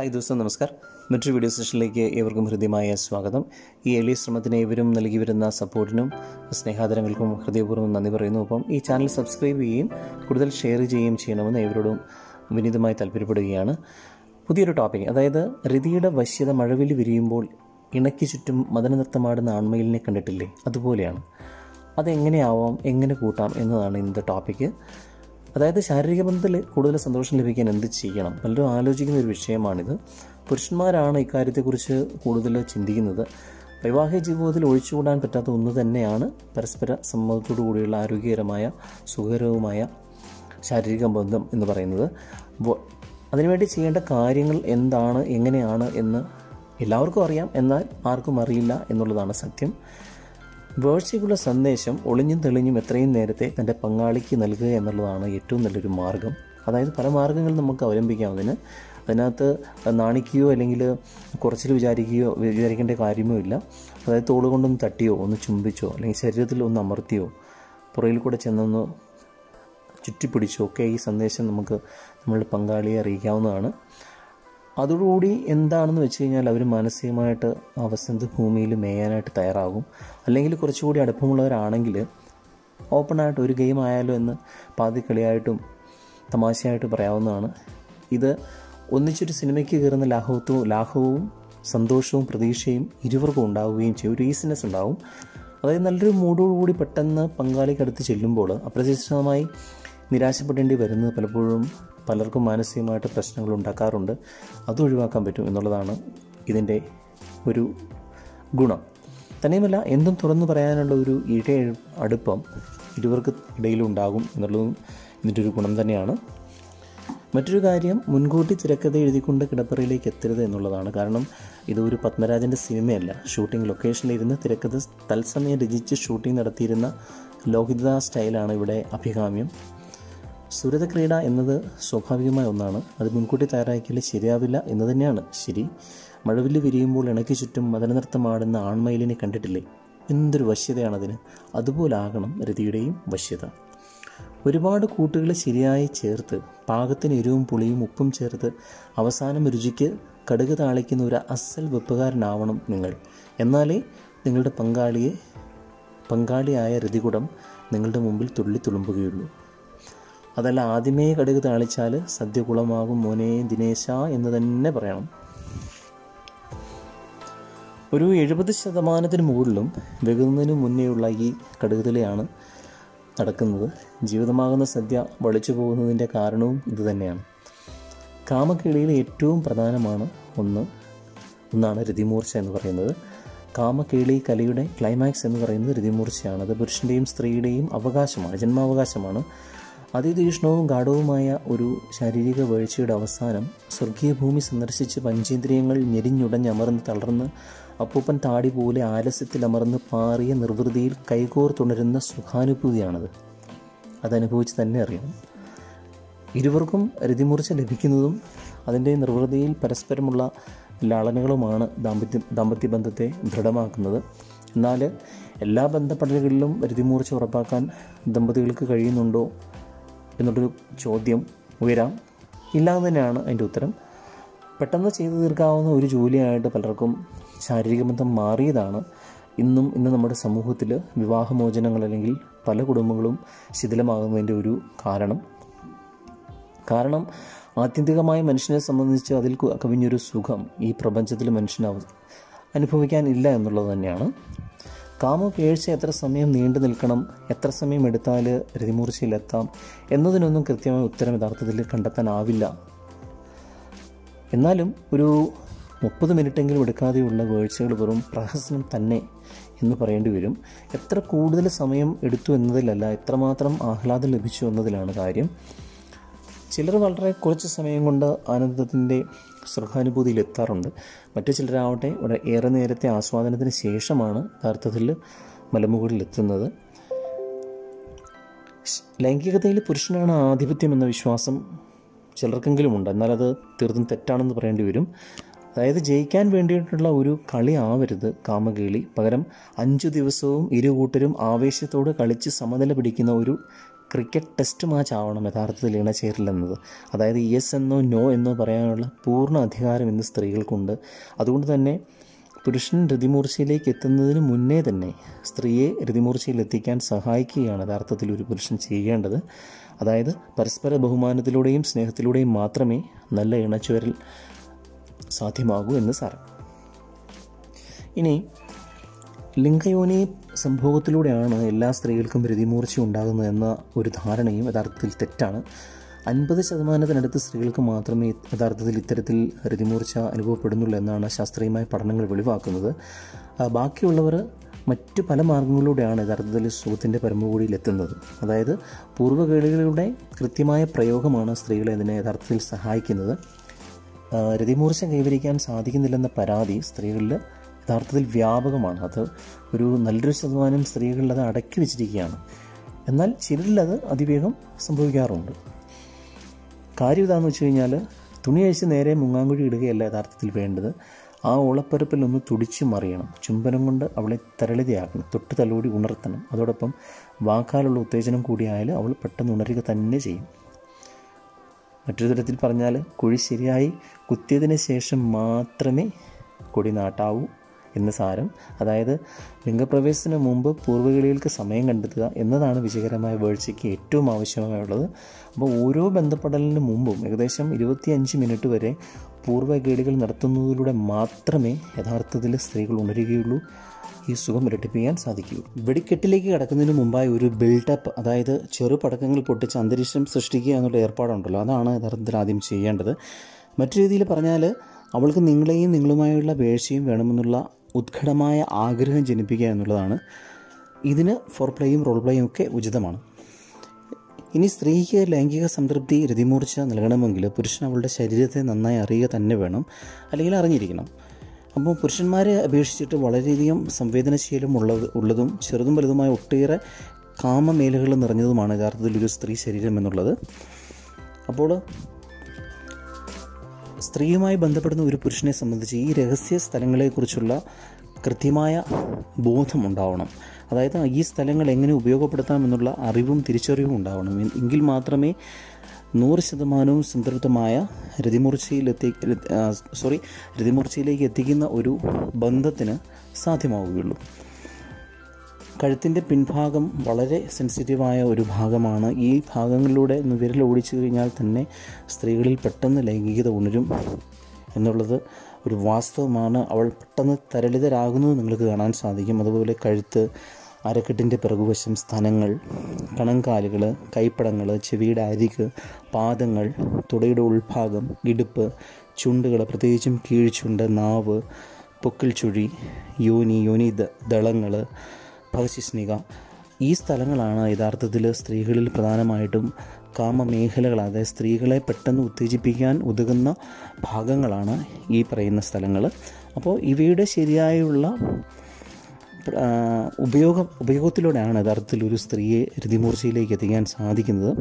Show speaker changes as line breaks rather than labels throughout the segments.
hi ദിവസം നമസ്കാർ മറ്റൊരു video സെഷനിലേക്ക് ഏവർക്കും ഹൃദ്യമായ സ്വാഗതം ഈ എളിയ ശ്രമത്തിന് ഏവരും നൽകി വരുന്ന സപ്പോർട്ടിനും സ്നേഹാദരങ്ങൾക്കും ഹൃദയപൂർവ്വം നന്ദി പറയുന്നു അപ്പം ഈ ചാനൽ സബ്സ്ക്രൈബ് ചെയ്യുകയും കൂടുതൽ ഷെയർ ചെയ്യുകയും ചെയ്യണമെന്ന് ഏവരോടും വിനീതമായി താല്പര്യപ്പെടുകയാണ് പുതിയൊരു ടോപ്പിക് അതായത് രതിയുടെ വശ്യത മഴവിൽ വിരിയുമ്പോൾ ഇണയ്ക്ക് ചുറ്റും മദനനൃത്തമാടുന്ന ആൺമയിലിനെ കണ്ടിട്ടില്ലേ അതുപോലെയാണ് അതെങ്ങനെയാവാം എങ്ങനെ കൂട്ടാം എന്നതാണ് ഇന്നത്തെ ടോപ്പിക്ക് അതായത് ശാരീരിക ബന്ധത്തിൽ കൂടുതൽ സന്തോഷം ലഭിക്കാൻ എന്ത് ചെയ്യണം പലരും ആലോചിക്കുന്ന ഒരു വിഷയമാണിത് പുരുഷന്മാരാണ് ഇക്കാര്യത്തെക്കുറിച്ച് കൂടുതൽ ചിന്തിക്കുന്നത് വൈവാഹിക ജീവിതത്തിൽ ഒഴിച്ചുകൂടാൻ പറ്റാത്ത ഒന്ന് തന്നെയാണ് പരസ്പര സമ്മതത്തോടു കൂടിയുള്ള ആരോഗ്യകരമായ സുഖകരവുമായ ശാരീരിക ബന്ധം എന്ന് പറയുന്നത് അപ്പോൾ അതിനുവേണ്ടി ചെയ്യേണ്ട കാര്യങ്ങൾ എന്താണ് എങ്ങനെയാണ് എന്ന് എല്ലാവർക്കും അറിയാം എന്നാൽ ആർക്കും അറിയില്ല എന്നുള്ളതാണ് സത്യം വേഴ്ചയ്ക്കുള്ള സന്ദേശം ഒളിഞ്ഞും തെളിഞ്ഞും എത്രയും നേരത്തെ തൻ്റെ പങ്കാളിക്ക് നൽകുക എന്നുള്ളതാണ് ഏറ്റവും നല്ലൊരു മാർഗം അതായത് പല മാർഗ്ഗങ്ങൾ നമുക്ക് അവലംബിക്കാവുന്നതിന് അതിനകത്ത് നാണിക്കുകയോ അല്ലെങ്കിൽ കുറച്ചിൽ വിചാരിക്കുകയോ വിചാരിക്കേണ്ട കാര്യമോ ഇല്ല അതായത് തോള് കൊണ്ടൊന്ന് തട്ടിയോ ഒന്ന് ചുംബിച്ചോ അല്ലെങ്കിൽ ശരീരത്തിൽ ഒന്ന് അമർത്തിയോ പുറയിൽ കൂടെ ചെന്നൊന്ന് ചുറ്റിപ്പിടിച്ചോ ഒക്കെ ഈ സന്ദേശം നമുക്ക് നമ്മളുടെ പങ്കാളിയെ അറിയിക്കാവുന്നതാണ് അതോടുകൂടി എന്താണെന്ന് വെച്ച് കഴിഞ്ഞാൽ അവർ മാനസികമായിട്ട് ആ വസന്ത ഭൂമിയിൽ മേയാനായിട്ട് തയ്യാറാകും അല്ലെങ്കിൽ കുറച്ചുകൂടി അടുപ്പമുള്ളവരാണെങ്കിൽ ഓപ്പണായിട്ട് ഒരു ഗെയിം ആയാലോ എന്ന് പാതി കളിയായിട്ടും തമാശയായിട്ട് പറയാവുന്നതാണ് ഇത് ഒന്നിച്ചൊരു സിനിമയ്ക്ക് കയറുന്ന ലാഘവത്വവും ലാഘവവും സന്തോഷവും പ്രതീക്ഷയും ഇരുവർക്കും ഉണ്ടാവുകയും ചെയ്യും ഒരു ഈസിനെസ് ഉണ്ടാവും അതായത് നല്ലൊരു മൂഡോടുകൂടി പെട്ടെന്ന് പങ്കാളിക്കടുത്ത് ചെല്ലുമ്പോൾ അപ്രതീക്ഷിതമായി നിരാശപ്പെടേണ്ടി വരുന്നത് പലപ്പോഴും പലർക്കും മാനസികമായിട്ട് പ്രശ്നങ്ങൾ ഉണ്ടാക്കാറുണ്ട് അത് ഒഴിവാക്കാൻ പറ്റും എന്നുള്ളതാണ് ഇതിൻ്റെ ഒരു ഗുണം തന്നെയുമല്ല എന്തും തുറന്നു പറയാനുള്ള ഒരു ഇഴ അടുപ്പം ഇരുവർക്ക് ഇടയിലുണ്ടാകും എന്നുള്ളതും ഇതിൻ്റെ ഒരു ഗുണം തന്നെയാണ് മറ്റൊരു കാര്യം മുൻകൂട്ടി തിരക്കഥ എഴുതിക്കൊണ്ട് കിടപ്പറയിലേക്ക് എത്തരുത് എന്നുള്ളതാണ് കാരണം ഇത് ഒരു പത്മരാജൻ്റെ സിനിമയല്ല ഷൂട്ടിംഗ് ലൊക്കേഷനിൽ ഇരുന്ന് തിരക്കഥ തത്സമയം രചിച്ച് ഷൂട്ടിംഗ് നടത്തിയിരുന്ന ലോഹിത സ്റ്റൈലാണ് ഇവിടെ അഭികാമ്യം സുരത ക്രീഡ എന്നത് സ്വാഭാവികമായ ഒന്നാണ് അത് മുൻകൂട്ടി തയ്യാറാക്കിയാൽ ശരിയാവില്ല എന്ന് തന്നെയാണ് ശരി മഴവില്ല് വിരിയുമ്പോൾ ഇണയ്ക്ക് ചുറ്റും മദനനൃത്തമാടുന്ന ആൺമയിലിനെ കണ്ടിട്ടില്ലേ എന്തൊരു വശ്യതയാണതിന് അതുപോലെ ആകണം രതിയുടെയും വശ്യത ഒരുപാട് കൂട്ടുകൾ ശരിയായി ചേർത്ത് പാകത്തിന് എരിവും പുളിയും ഉപ്പും ചേർത്ത് അവസാനം രുചിക്ക് കടുക് താളിക്കുന്ന ഒരു അസൽ വെപ്പുകാരനാവണം നിങ്ങൾ എന്നാലേ നിങ്ങളുടെ പങ്കാളിയെ പങ്കാളിയായ രതികുടം നിങ്ങളുടെ മുമ്പിൽ തുള്ളി തുളുമ്പുകയുള്ളൂ അതല്ല ആദ്യമേ കടുക് താളിച്ചാൽ സദ്യ കുളമാകും മോനെ ദിനേശ എന്ന് തന്നെ പറയണം ഒരു എഴുപത് ശതമാനത്തിന് മുകളിലും വെകുന്നതിന് മുന്നേയുള്ള ഈ കടുകുതലയാണ് നടക്കുന്നത് ജീവിതമാകുന്ന സദ്യ വളിച്ചു പോകുന്നതിൻ്റെ കാരണവും ഇതുതന്നെയാണ് കാമക്കിളിയിൽ ഏറ്റവും പ്രധാനമാണ് ഒന്ന് ഒന്നാണ് രതിമൂർച്ച എന്ന് പറയുന്നത് കാമക്കേളി കലയുടെ ക്ലൈമാക്സ് എന്ന് പറയുന്നത് രതിമൂർച്ചയാണ് അത് പുരുഷൻ്റെയും സ്ത്രീയുടെയും അവകാശമാണ് ജന്മാവകാശമാണ് അതിതീക്ഷ്ണവും ഗാഠവുമായ ഒരു ശാരീരിക വീഴ്ചയുടെ അവസാനം സ്വർഗീയ ഭൂമി സന്ദർശിച്ച് പഞ്ചേന്ദ്രിയങ്ങൾ ഞെരിഞ്ഞുടഞ്ഞമർന്ന് തളർന്ന് അപ്പൂപ്പൻ താടി പോലെ ആലസ്യത്തിൽ അമർന്ന് പാറിയ നിർവൃതിയിൽ കൈകോർത്തുണരുന്ന സുഖാനുഭൂതിയാണത് അതനുഭവിച്ച് തന്നെ അറിയണം ഇരുവർക്കും രതിമൂർച്ച ലഭിക്കുന്നതും അതിൻ്റെ നിർവൃതിയിൽ പരസ്പരമുള്ള ലാളനകളുമാണ് ദാമ്പത്യ ദാമ്പത്യ ബന്ധത്തെ ദൃഢമാക്കുന്നത് എന്നാൽ എല്ലാ ബന്ധപ്പെടലുകളിലും രതിമൂർച്ച ഉറപ്പാക്കാൻ ദമ്പതികൾക്ക് കഴിയുന്നുണ്ടോ എന്നുള്ളൊരു ചോദ്യം ഉയരാം ഇല്ലാന്ന് തന്നെയാണ് അതിൻ്റെ ഉത്തരം പെട്ടെന്ന് ചെയ്തു തീർക്കാവുന്ന ഒരു ജോലിയായിട്ട് പലർക്കും ശാരീരിക ബന്ധം മാറിയതാണ് ഇന്നും ഇന്ന് നമ്മുടെ സമൂഹത്തിൽ വിവാഹമോചനങ്ങൾ അല്ലെങ്കിൽ പല കുടുംബങ്ങളും ശിഥിലമാകുന്നതിൻ്റെ ഒരു കാരണം കാരണം ആത്യന്തികമായി മനുഷ്യനെ സംബന്ധിച്ച് അതിൽ കവിഞ്ഞൊരു സുഖം ഈ പ്രപഞ്ചത്തിൽ മനുഷ്യന് അനുഭവിക്കാനില്ല എന്നുള്ളത് തന്നെയാണ് കാമപേഴ്ച എത്ര സമയം നീണ്ടു നിൽക്കണം എത്ര സമയം എടുത്താൽ രതിമൂർച്ചയിലെത്താം എന്നതിനൊന്നും കൃത്യമായ ഉത്തരം യഥാർത്ഥത്തിൽ കണ്ടെത്താനാവില്ല എന്നാലും ഒരു മുപ്പത് മിനിറ്റെങ്കിലും എടുക്കാതെയുള്ള വീഴ്ചകൾ വെറും പ്രഹസനം തന്നെ എന്ന് പറയേണ്ടി വരും എത്ര കൂടുതൽ സമയം എടുത്തു എന്നതിലല്ല എത്രമാത്രം ആഹ്ലാദം ലഭിച്ചു എന്നതിലാണ് കാര്യം ചിലർ വളരെ കുറച്ച് സമയം കൊണ്ട് ആനന്ദത്തിൻ്റെ സുഖാനുഭൂതിയിൽ എത്താറുണ്ട് മറ്റു ചിലരാവട്ടെ വളരെ ഏറെ നേരത്തെ ആസ്വാദനത്തിന് ശേഷമാണ് യഥാർത്ഥത്തിൽ മലമുകളിൽ എത്തുന്നത് ലൈംഗികതയിൽ പുരുഷനാണ് ആധിപത്യം എന്ന വിശ്വാസം ചിലർക്കെങ്കിലും ഉണ്ട് എന്നാൽ അത് തീർത്തും തെറ്റാണെന്ന് പറയേണ്ടി വരും അതായത് ജയിക്കാൻ വേണ്ടിയിട്ടുള്ള ഒരു കളി ആവരുത് കാമകേളി പകരം അഞ്ചു ദിവസവും ഇരു കൂട്ടരും ആവേശത്തോട് കളിച്ച് സമനില പിടിക്കുന്ന ഒരു ക്രിക്കറ്റ് ടെസ്റ്റ് മാച്ച് ആവണം യഥാർത്ഥത്തിൽ ഇണചേരില്ലെന്നത് അതായത് യെസ് എന്നോ നോ എന്നോ പറയാനുള്ള പൂർണ്ണ അധികാരം ഇന്ന് സ്ത്രീകൾക്കുണ്ട് അതുകൊണ്ട് തന്നെ പുരുഷൻ രതിമൂർച്ചയിലേക്ക് എത്തുന്നതിന് മുന്നേ തന്നെ സ്ത്രീയെ രതിമൂർച്ചയിൽ എത്തിക്കാൻ സഹായിക്കുകയാണ് യഥാർത്ഥത്തിൽ ഒരു പുരുഷൻ ചെയ്യേണ്ടത് അതായത് പരസ്പര ബഹുമാനത്തിലൂടെയും സ്നേഹത്തിലൂടെയും മാത്രമേ നല്ല ഇണച്ചുവരൽ സാധ്യമാകൂ എന്ന് സാരം ഇനി ലിംഗയോനി സംഭവത്തിലൂടെയാണ് എല്ലാ സ്ത്രീകൾക്കും രതിമൂർച്ച ഉണ്ടാകുന്നത് എന്ന ഒരു ധാരണയും യഥാർത്ഥത്തിൽ തെറ്റാണ് അൻപത് ശതമാനത്തിനടുത്ത് സ്ത്രീകൾക്ക് മാത്രമേ യഥാർത്ഥത്തിൽ ഇത്തരത്തിൽ രതിമൂർച്ച അനുഭവപ്പെടുന്നുള്ളൂ എന്നാണ് ശാസ്ത്രീയമായ പഠനങ്ങൾ വെളിവാക്കുന്നത് ആ, ബാക്കിയുള്ളവർ മറ്റ് പല മാർഗങ്ങളിലൂടെയാണ് യഥാർത്ഥത്തിൽ സുഖത്തിൻ്റെ പരമകൂടിയിൽ എത്തുന്നത് അതായത് പൂർവ്വകേളികളുടെ കൃത്യമായ പ്രയോഗമാണ് സ്ത്രീകളെ അതിനെ യഥാർത്ഥത്തിൽ സഹായിക്കുന്നത് ആ, രതിമൂർച്ച കൈവരിക്കാൻ സാധിക്കുന്നില്ലെന്ന പരാതി സ്ത്രീകളിൽ യഥാർത്ഥത്തിൽ വ്യാപകമാണ് അത് ഒരു നല്ലൊരു ശതമാനം സ്ത്രീകളിൽ അത് അടക്കി വെച്ചിരിക്കുകയാണ് എന്നാൽ ചിലരിൽ അത് അതിവേഗം സംഭവിക്കാറുണ്ട് കാര്യം ഇതാണെന്ന് വെച്ച് കഴിഞ്ഞാൽ തുണി അഴിച്ച് നേരെ മുങ്ങാങ്കുഴി ഇടുകയല്ല യഥാർത്ഥത്തിൽ വേണ്ടത് ആ ഓളപ്പരപ്പിൽ ഒന്ന് തുടിച്ചു മറിയണം ചുംബനം കൊണ്ട് അവളെ തരളിതയാക്കണം തൊട്ട് തലോടി ഉണർത്തണം അതോടൊപ്പം വാക്കാലുള്ള ഉത്തേജനം കൂടിയായാൽ അവൾ പെട്ടെന്ന് ഉണരുക തന്നെ ചെയ്യും മറ്റൊരു തരത്തിൽ പറഞ്ഞാൽ കുഴി ശരിയായി കുത്തിയതിന് ശേഷം മാത്രമേ കൊടി നാട്ടാവൂ എന്ന് സാരം അതായത് ലിംഗപ്രവേശത്തിന് മുമ്പ് പൂർവ്വകിളികൾക്ക് സമയം കണ്ടെത്തുക എന്നതാണ് വിജയകരമായ വീഴ്ചയ്ക്ക് ഏറ്റവും ആവശ്യമായുള്ളത് അപ്പോൾ ഓരോ ബന്ധപ്പെടലിന് മുമ്പും ഏകദേശം ഇരുപത്തിയഞ്ച് മിനിറ്റ് വരെ പൂർവ്വകേളികൾ നടത്തുന്നതിലൂടെ മാത്രമേ യഥാർത്ഥത്തിൽ സ്ത്രീകൾ ഉണരുകയുള്ളൂ ഈ സുഖം ഇരട്ടിപ്പിക്കാൻ സാധിക്കുകയുള്ളൂ വെടിക്കെട്ടിലേക്ക് കടക്കുന്നതിന് മുമ്പായി ഒരു ബിൽഡപ്പ് അതായത് ചെറു പടക്കങ്ങൾ പൊട്ടിച്ച് അന്തരീക്ഷം സൃഷ്ടിക്കുക എന്നുള്ള ഏർപ്പാടുണ്ടല്ലോ അതാണ് യഥാർത്ഥത്തിൽ ആദ്യം ചെയ്യേണ്ടത് മറ്റു രീതിയിൽ പറഞ്ഞാൽ അവൾക്ക് നിങ്ങളെയും നിങ്ങളുമായുള്ള വേഴ്ചയും വേണമെന്നുള്ള ഉത്കടമായ ആഗ്രഹം ജനിപ്പിക്കുക എന്നുള്ളതാണ് ഇതിന് ഫോർ പ്ലേയും റോൾ പ്ലേയും ഒക്കെ ഉചിതമാണ് ഇനി സ്ത്രീക്ക് ലൈംഗിക സംതൃപ്തി രതിമൂർച്ച നൽകണമെങ്കിൽ പുരുഷൻ അവളുടെ ശരീരത്തെ നന്നായി അറിയുക തന്നെ വേണം അല്ലെങ്കിൽ അറിഞ്ഞിരിക്കണം അപ്പോൾ പുരുഷന്മാരെ അപേക്ഷിച്ചിട്ട് വളരെയധികം സംവേദനശീലം ഉള്ള ഉള്ളതും ചെറുതും വലുതുമായ ഒട്ടേറെ കാമമേഖലകൾ നിറഞ്ഞതുമാണ് യഥാർത്ഥത്തിൽ ഒരു സ്ത്രീ ശരീരം എന്നുള്ളത് അപ്പോൾ സ്ത്രീയുമായി ബന്ധപ്പെടുന്ന ഒരു പുരുഷനെ സംബന്ധിച്ച് ഈ രഹസ്യ സ്ഥലങ്ങളെക്കുറിച്ചുള്ള കൃത്യമായ ബോധം ഉണ്ടാവണം അതായത് ഈ സ്ഥലങ്ങൾ എങ്ങനെ ഉപയോഗപ്പെടുത്താം എന്നുള്ള അറിവും തിരിച്ചറിവും ഉണ്ടാവണം എ- എങ്കിൽ മാത്രമേ നൂറ് ശതമാനവും സംതൃപ്തമായ രതിമൂർച്ചയിലെത്തി ആ, സോറി രതിമൂർച്ചയിലേക്ക് എത്തിക്കുന്ന ഒരു ബന്ധത്തിന് സാധ്യമാവുകയുള്ളൂ കഴുത്തിൻ്റെ പിൻഭാഗം വളരെ സെൻസിറ്റീവായ ഒരു ഭാഗമാണ് ഈ ഭാഗങ്ങളിലൂടെ ഒന്ന് വിരൽ ഓടിച്ചു കഴിഞ്ഞാൽ തന്നെ സ്ത്രീകളിൽ പെട്ടെന്ന് ലൈംഗികത ഉണരും എന്നുള്ളത് ഒരു വാസ്തവമാണ് അവൾ പെട്ടെന്ന് തരളിതരാകുന്നത് നിങ്ങൾക്ക് കാണാൻ സാധിക്കും അതുപോലെ കഴുത്ത് അരക്കെട്ടിൻ്റെ പിറകുവശം സ്ഥലങ്ങൾ കണങ്കാലുകൾ കൈപ്പടങ്ങൾ ചെവിയുടെ അരിക് പാദങ്ങൾ തുടയുടെ ഉൾഭാഗം ഇടുപ്പ് ചുണ്ടുകൾ പ്രത്യേകിച്ചും കീഴ്ചുണ്ട് നാവ് പൊക്കിൾ ചുഴി യോനി യോനി ദ- ദളങ്ങൾ ഭവശിഷ്ണിക ഈ സ്ഥലങ്ങളാണ് യഥാർത്ഥത്തിൽ സ്ത്രീകളിൽ പ്രധാനമായിട്ടും കാമമേഖലകൾ അതായത് സ്ത്രീകളെ പെട്ടെന്ന് ഉത്തേജിപ്പിക്കാൻ ഉതകുന്ന ഭാഗങ്ങളാണ് ഈ പറയുന്ന സ്ഥലങ്ങൾ അപ്പോൾ ഇവയുടെ ശരിയായുള്ള ആ, ഉപയോഗം ഉപയോഗത്തിലൂടെയാണ് യഥാർത്ഥത്തിൽ ഒരു സ്ത്രീയെ രതിമൂർച്ചയിലേക്ക് എത്തിക്കാൻ സാധിക്കുന്നത്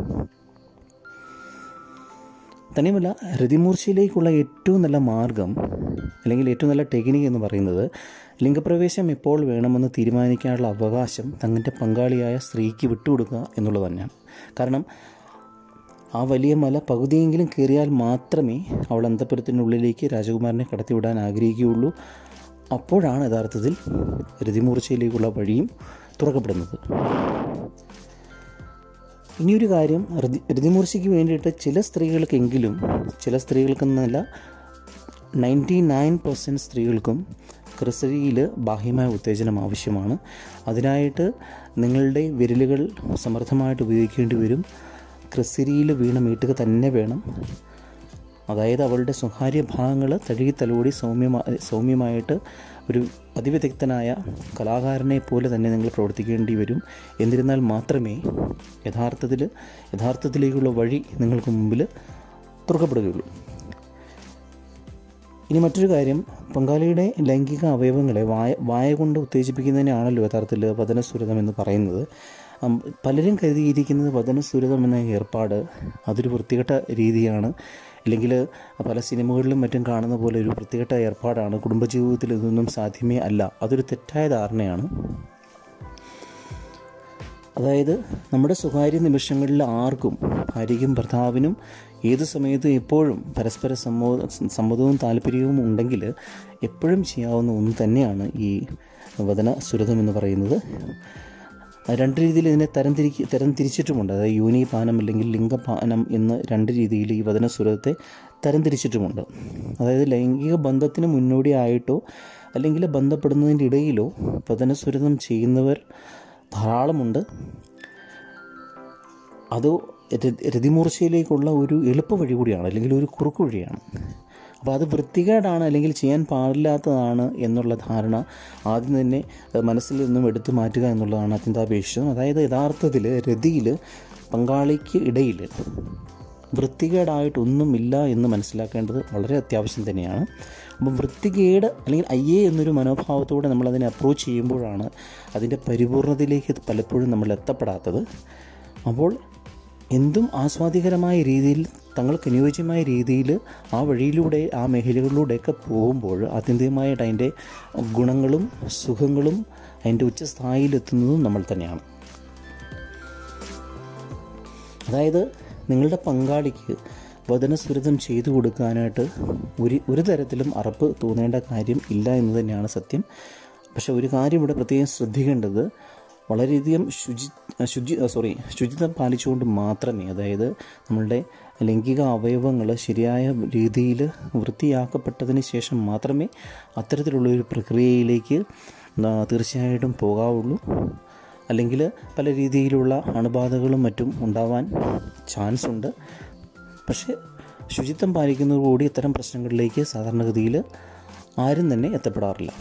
തന്നെയുമല്ല രതിമൂർച്ചയിലേക്കുള്ള ഏറ്റവും നല്ല മാർഗം അല്ലെങ്കിൽ ഏറ്റവും നല്ല ടെക്നിക്ക് എന്ന് പറയുന്നത് ലിംഗപ്രവേശം എപ്പോൾ വേണമെന്ന് തീരുമാനിക്കാനുള്ള അവകാശം തങ്ങളുടെ പങ്കാളിയായ സ്ത്രീക്ക് വിട്ടുകൊടുക്കുക എന്നുള്ളത് തന്നെയാണ് കാരണം ആ വലിയ മല പകുതിയെങ്കിലും കയറിയാൽ മാത്രമേ അവൾ അന്തപുരത്തിനുള്ളിലേക്ക് രാജകുമാരനെ കടത്തിവിടാൻ ആഗ്രഹിക്കുകയുള്ളൂ അപ്പോഴാണ് യഥാർത്ഥത്തിൽ രതിമൂർച്ചയിലേക്കുള്ള വഴിയും തുറക്കപ്പെടുന്നത് ഇനിയൊരു കാര്യം രതി രതിമൂർച്ചയ്ക്ക് വേണ്ടിയിട്ട് ചില സ്ത്രീകൾക്കെങ്കിലും ചില സ്ത്രീകൾക്കെന്നല്ല നയൻറ്റി നയൻ പെർസെൻറ്റ് സ്ത്രീകൾക്കും ക്രിസരിയിൽ ബാഹ്യമായ ഉത്തേജനം ആവശ്യമാണ് അതിനായിട്ട് നിങ്ങളുടെ വിരലുകൾ സമർത്ഥമായിട്ട് ഉപയോഗിക്കേണ്ടി വരും ക്രിസരിയിൽ വീണ മീട്ടുക തന്നെ വേണം അതായത് അവളുടെ സ്വകാര്യ ഭാഗങ്ങൾ തഴുകി തലോടി സൗമ്യമാ സൗമ്യമായിട്ട് ഒരു അതിവിദഗ്ധനായ കലാകാരനെ പോലെ തന്നെ നിങ്ങൾ പ്രവർത്തിക്കേണ്ടി വരും എന്നിരുന്നാൽ മാത്രമേ യഥാർത്ഥത്തിൽ യഥാർത്ഥത്തിലേക്കുള്ള വഴി നിങ്ങൾക്ക് മുമ്പിൽ തുറക്കപ്പെടുകയുള്ളൂ ഇനി മറ്റൊരു കാര്യം പങ്കാളിയുടെ ലൈംഗിക അവയവങ്ങളെ വായ വായ കൊണ്ട് ഉത്തേജിപ്പിക്കുന്നതിനാണല്ലോ യഥാർത്ഥത്തിൽ വചനസുരതം എന്ന് പറയുന്നത് അം, പലരും കരുതിയിരിക്കുന്നത് വചനസുരതം എന്ന ഏർപ്പാട് അതൊരു വൃത്തികെട്ട രീതിയാണ് അല്ലെങ്കിൽ പല സിനിമകളിലും മറ്റും കാണുന്ന പോലെ ഒരു വൃത്തികെട്ട ഏർപ്പാടാണ് കുടുംബജീവിതത്തിൽ ഇതൊന്നും സാധ്യമേ അല്ല അതൊരു തെറ്റായ ധാരണയാണ് അതായത് നമ്മുടെ സ്വകാര്യ നിമിഷങ്ങളിൽ ആർക്കും ഭാര്യയ്ക്കും ഭർത്താവിനും ഏത് സമയത്തും എപ്പോഴും പരസ്പര സമ്മോ സമ്മതവും താല്പര്യവും ഉണ്ടെങ്കിൽ എപ്പോഴും ചെയ്യാവുന്ന ഒന്ന് തന്നെയാണ് ഈ വചന സുരതം എന്ന് പറയുന്നത് രണ്ട് രീതിയിൽ ഇതിനെ തരം തിരിക്ക് തരം തിരിച്ചിട്ടുമുണ്ട് അതായത് യോനിപാനം അല്ലെങ്കിൽ ലിംഗപാനം എന്ന് രണ്ട് രീതിയിൽ ഈ വചന സുരത്തെ തരം തിരിച്ചിട്ടുമുണ്ട് അതായത് ലൈംഗിക ബന്ധത്തിന് മുന്നോടിയായിട്ടോ അല്ലെങ്കിൽ ബന്ധപ്പെടുന്നതിൻ്റെ ഇടയിലോ വചനസുരതം ചെയ്യുന്നവർ ധാരാളമുണ്ട് അത് രതിമൂർച്ചയിലേക്കുള്ള ഒരു എളുപ്പ വഴി കൂടിയാണ് അല്ലെങ്കിൽ ഒരു കുറുക്ക് വഴിയാണ് അപ്പോൾ അത് വൃത്തികേടാണ് അല്ലെങ്കിൽ ചെയ്യാൻ പാടില്ലാത്തതാണ് എന്നുള്ള ധാരണ ആദ്യം തന്നെ മനസ്സിൽ നിന്നും എടുത്തു മാറ്റുക എന്നുള്ളതാണ് അത്യന്താപേക്ഷിതം അതായത് യഥാർത്ഥത്തിൽ രതിയിൽ പങ്കാളിക്ക് ഇടയിൽ വൃത്തികേടായിട്ടൊന്നുമില്ല എന്ന് മനസ്സിലാക്കേണ്ടത് വളരെ അത്യാവശ്യം തന്നെയാണ് അപ്പം വൃത്തികേട് അല്ലെങ്കിൽ അയ്യേ എന്നൊരു മനോഭാവത്തോടെ നമ്മൾ അതിനെ അപ്രോച്ച് ചെയ്യുമ്പോഴാണ് അതിൻ്റെ പരിപൂർണതയിലേക്ക് പലപ്പോഴും നമ്മൾ എത്തപ്പെടാത്തത് അപ്പോൾ എന്തും ആസ്വാദികരമായ രീതിയിൽ തങ്ങൾക്ക് അനുയോജ്യമായ രീതിയിൽ ആ വഴിയിലൂടെ ആ മേഖലകളിലൂടെയൊക്കെ പോകുമ്പോൾ ആത്യന്തികമായിട്ട് അതിൻ്റെ ഗുണങ്ങളും സുഖങ്ങളും അതിൻ്റെ ഉച്ചസ്ഥായിലെത്തുന്നതും നമ്മൾ തന്നെയാണ് അതായത് നിങ്ങളുടെ പങ്കാളിക്ക് വചനസ്ഫുരിതം ചെയ്തു കൊടുക്കാനായിട്ട് ഒരു ഒരു തരത്തിലും അറപ്പ് തോന്നേണ്ട കാര്യം ഇല്ല എന്ന് തന്നെയാണ് സത്യം പക്ഷെ ഒരു കാര്യം ഇവിടെ പ്രത്യേകം ശ്രദ്ധിക്കേണ്ടത് വളരെയധികം ശുചി ശുചി സോറി ശുചിത്വം പാലിച്ചുകൊണ്ട് മാത്രമേ അതായത് നമ്മളുടെ ലൈംഗിക അവയവങ്ങൾ ശരിയായ രീതിയിൽ വൃത്തിയാക്കപ്പെട്ടതിന് ശേഷം മാത്രമേ അത്തരത്തിലുള്ള ഒരു പ്രക്രിയയിലേക്ക് തീർച്ചയായിട്ടും പോകാവുള്ളൂ അല്ലെങ്കിൽ പല രീതിയിലുള്ള അണുബാധകളും മറ്റും ഉണ്ടാവാൻ ചാൻസ് ഉണ്ട് പക്ഷേ ശുചിത്വം പാലിക്കുന്നതോടുകൂടി ഇത്തരം പ്രശ്നങ്ങളിലേക്ക് സാധാരണഗതിയിൽ ആരും തന്നെ എത്തപ്പെടാറില്ല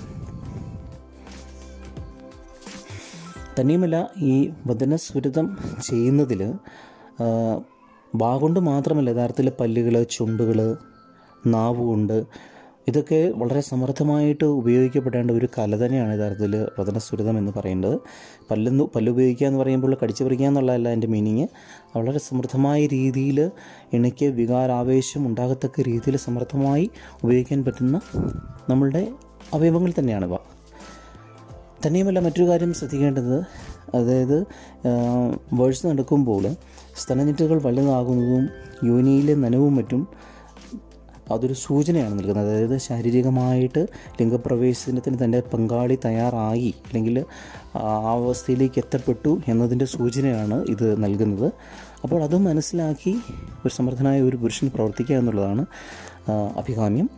തന്നെയുമല്ല ഈ വചനസ്വരിതം ചെയ്യുന്നതിൽ വാഗൊണ്ട് മാത്രമല്ല യഥാർത്ഥത്തിൽ പല്ലുകൾ ചുണ്ടുകൾ നാവ് കൊണ്ട് ഇതൊക്കെ വളരെ സമർത്ഥമായിട്ട് ഉപയോഗിക്കപ്പെടേണ്ട ഒരു കല തന്നെയാണ് യഥാർത്ഥത്തിൽ വചനസ്വരിതം എന്ന് പറയുന്നത് പല്ലെന്ന് പല്ലുപയോഗിക്കുക എന്ന് പറയുമ്പോൾ കടിച്ചു പറിക്കുക എന്നുള്ളതല്ല എൻ്റെ മീനിങ് വളരെ സമൃദ്ധമായ രീതിയിൽ ഇണയ്ക്ക് വികാരാവേശം ഉണ്ടാകത്തക്ക രീതിയിൽ സമർത്ഥമായി ഉപയോഗിക്കാൻ പറ്റുന്ന നമ്മളുടെ അവയവങ്ങൾ തന്നെയാണിവ തന്നെയുമല്ല മറ്റൊരു കാര്യം ശ്രദ്ധിക്കേണ്ടത് അതായത് വേഴ്സ് നടക്കുമ്പോൾ സ്തനഞ്ഞിട്ടുകൾ വലുതാകുന്നതും യോനിയിലെ നനവും മറ്റും അതൊരു സൂചനയാണ് നൽകുന്നത് അതായത് ശാരീരികമായിട്ട് ലിംഗപ്രവേശനത്തിന് തൻ്റെ പങ്കാളി തയ്യാറായി അല്ലെങ്കിൽ ആ അവസ്ഥയിലേക്ക് എത്തപ്പെട്ടു എന്നതിൻ്റെ സൂചനയാണ് ഇത് നൽകുന്നത് അപ്പോൾ അത് മനസ്സിലാക്കി ഒരു സമർത്ഥനായ ഒരു പുരുഷൻ പ്രവർത്തിക്കുക എന്നുള്ളതാണ് അഭികാമ്യം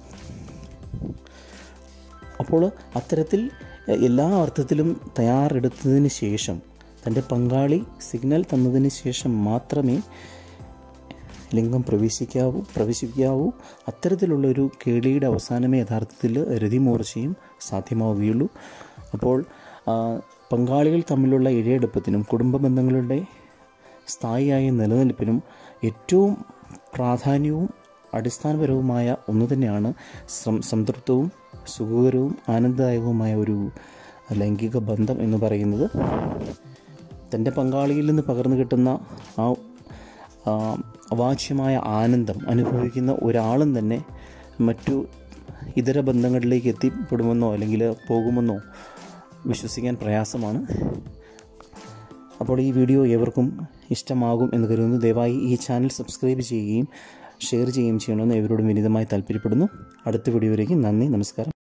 അപ്പോൾ അത്തരത്തിൽ എല്ലാ അർത്ഥത്തിലും തയ്യാറെടുത്തതിന് ശേഷം തൻ്റെ പങ്കാളി സിഗ്നൽ തന്നതിന് ശേഷം മാത്രമേ ലിംഗം പ്രവേശിക്കാവൂ പ്രവേശിക്കാവൂ അത്തരത്തിലുള്ളൊരു കേളിയുടെ അവസാനമേ യഥാർത്ഥത്തിൽ രതിമൂർച്ചയും സാധ്യമാവുകയുള്ളൂ അപ്പോൾ പങ്കാളികൾ തമ്മിലുള്ള ഇഴയെടുപ്പത്തിനും കുടുംബ ബന്ധങ്ങളുടെ സ്ഥായിയായ നിലനിൽപ്പിനും ഏറ്റവും പ്രാധാന്യവും അടിസ്ഥാനപരവുമായ ഒന്ന് തന്നെയാണ് സംതൃപ്തവും സുഖകരവും ആനന്ദദായകവുമായ ഒരു ലൈംഗിക ബന്ധം എന്ന് പറയുന്നത് തൻ്റെ പങ്കാളിയിൽ നിന്ന് പകർന്നു കിട്ടുന്ന ആ അവാച്യമായ ആനന്ദം അനുഭവിക്കുന്ന ഒരാളും തന്നെ മറ്റു ഇതര ബന്ധങ്ങളിലേക്ക് എത്തിപ്പെടുമെന്നോ അല്ലെങ്കിൽ പോകുമെന്നോ വിശ്വസിക്കാൻ പ്രയാസമാണ് അപ്പോൾ ഈ വീഡിയോ ഏവർക്കും ഇഷ്ടമാകും എന്ന് കരുതുന്നു ദയവായി ഈ ചാനൽ സബ്സ്ക്രൈബ് ചെയ്യുകയും ഷെയർ ചെയ്യുകയും ചെയ്യണമെന്ന് ഇവരോടും വിനീതമായി താല്പര്യപ്പെടുന്നു അടുത്ത വീഡിയോയിലേക്ക് നന്ദി നമസ്കാരം